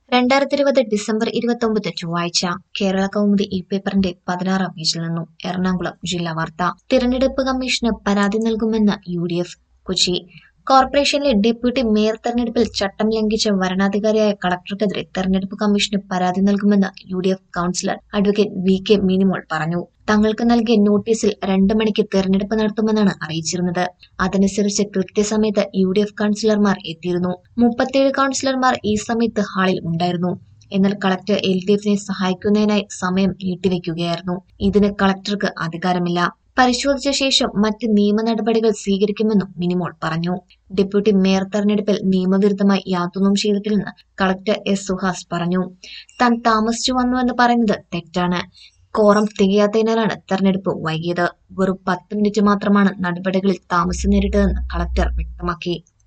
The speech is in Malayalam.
രണ്ടായിരത്തി ഇരുപത് ഡിസംബർ ഇരുപത്തൊമ്പത് ചൊവ്വാഴ്ച കേരള കൗമുദി ഈ പേപ്പറിന്റെ പതിനാറാം പേജിൽ നിന്നും എറണാകുളം ജില്ലാ വാർത്ത തിരഞ്ഞെടുപ്പ് കമ്മീഷന് പരാതി നൽകുമെന്ന് യു ഡി എഫ് കൊച്ചി കോർപ്പറേഷനിലെ ഡെപ്യൂട്ടി മേയർ തെരഞ്ഞെടുപ്പിൽ ചട്ടം ലംഘിച്ച വരണാധികാരിയായ കളക്ടർക്കെതിരെ തെരഞ്ഞെടുപ്പ് കമ്മീഷന് പരാതി നൽകുമെന്ന് U D F councillor advocate V K Minimol പറഞ്ഞു തങ്ങൾക്ക് നൽകിയ നോട്ടീസിൽ രണ്ട് മണിക്ക് തെരഞ്ഞെടുപ്പ് നടത്തുമെന്നാണ് അറിയിച്ചിരുന്നത് അതനുസരിച്ച് കൃത്യസമയത്ത് യു ഡി എഫ് കൌൺസിലർമാർ എത്തിയിരുന്നു മുപ്പത്തിയേഴ് കൌൺസിലർമാർ ഈ സമയത്ത് ഹാളിൽ ഉണ്ടായിരുന്നു എന്നാൽ കളക്ടർ എൽ ഡി എഫിനെ സഹായിക്കുന്നതിനായി സമയം നീട്ടിവെക്കുകയായിരുന്നു ഇതിന് കളക്ടർക്ക് അധികാരമില്ല പരിശോധിച്ച ശേഷം മറ്റ് നിയമ നടപടികൾ സ്വീകരിക്കുമെന്നും മിനിമോൾ പറഞ്ഞു ഡെപ്യൂട്ടി മേയർ തെരഞ്ഞെടുപ്പിൽ നിയമവിരുദ്ധമായി യാതൊന്നും ചെയ്തിട്ടില്ലെന്ന് കളക്ടർ എസ് സുഹാസ് പറഞ്ഞു താൻ താമസിച്ചു വന്നുവെന്ന് പറയുന്നത് തെറ്റാണ് കോറം തികയാത്തതിനാലാണ് തെരഞ്ഞെടുപ്പ് വൈകിയത് വെറും പത്ത് മിനിറ്റ് മാത്രമാണ് നടപടികളിൽ താമസം നേരിട്ടതെന്ന് കളക്ടർ വ്യക്തമാക്കി